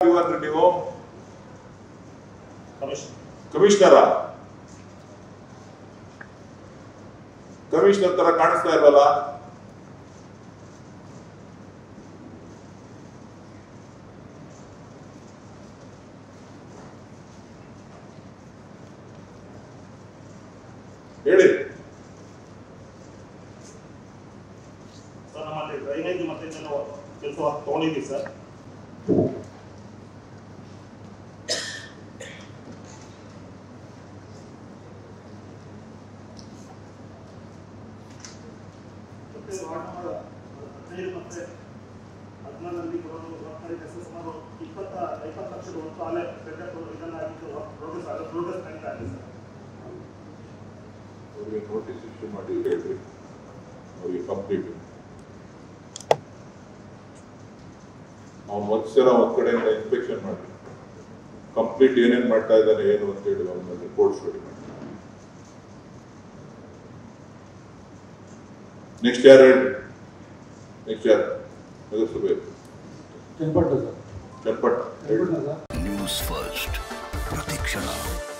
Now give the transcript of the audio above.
ಅಂದ್ರೆ ನೀವು commission ಕಮಿಷನರ commissioner ತರ ಕಾಣಿಸ್ತಾ ಇಲ್ವಲ್ಲ ಹೇಳಿ ಸರ್ ನಮ್ಮಲ್ಲಿ ಡ್ರೈನೇಜ್ ಮತ್ತೆ ಇದೆಲ್ಲ ಕೆಲಸ ತಗೊಂಡಿದ್ದೀವಿ ಸರ್ ಮತ್ತೆ ವಾರ್ಡ್ ನಂಬರ್ ಹದಿನೈದು ಮತ್ತೆ ಹದಿನಾರರಲ್ಲಿ ಬರೋದು ಸರ್ಕಾರಿ ಕೆಲಸ ಸುಮಾರು ಇಪ್ಪತ್ತ ಇಪ್ಪತ್ತು ಲಕ್ಷದ ಹೊತ್ತು ಅಲ್ಲೇ ಬೆಟ್ಟಕ್ಕೆ ಇದೆಲ್ಲ ಆಗಿದ್ದು ಪ್ರೋಗ್ರೆಸ್ ಆಗ ಪ್ರೋಗ್ರೆಸ್ ನಡೀತಾ ಇದೆ ಸರ್ ಅವ್ರಿಗೆ ನೋಟಿಸ್ ಇಶ್ಯೂ ಮಾಡಿ ಹೇಳ್ರಿ ಅವ್ರಿಗೆ ಕಂಪ್ಲೀಟ್ ಅವ್ನು ಒಂದ್ಸಲ ಒಂದ್ ಕಡೆಯಿಂದ ಇನ್ಸ್ಪೆಕ್ಷನ್ ಮಾಡಿ ಕಂಪ್ಲೀಟ್ ಏನೇನ್ ಮಾಡ್ತಾ ಇದ್ದಾನೆ ಏನು ಅಂತ ಹೇಳಿ ಅವನ್ನ ರಿಪೋರ್ಟ್ಸ್ ರೆಡಿ ಮಾಡಿ ನೆಕ್ಸ್ಟ್ ಯಾರು ಹೇಳ್ರಿ ನೆಕ್ಸ್ಟ್ ಯಾರು ನಗರಸಭೆ ಚನ್ನಪಟ್ಟಣ ಸರ್ ಚನ್ನಪಟ್ಟ ಹೇಳಿ ಚನ್ನಪಟ್ಟಣ ಸರ್ ನ್ಯೂಸ್ ಫಸ್ಟ್ ಪ್ರತಿಕ್ಷಣ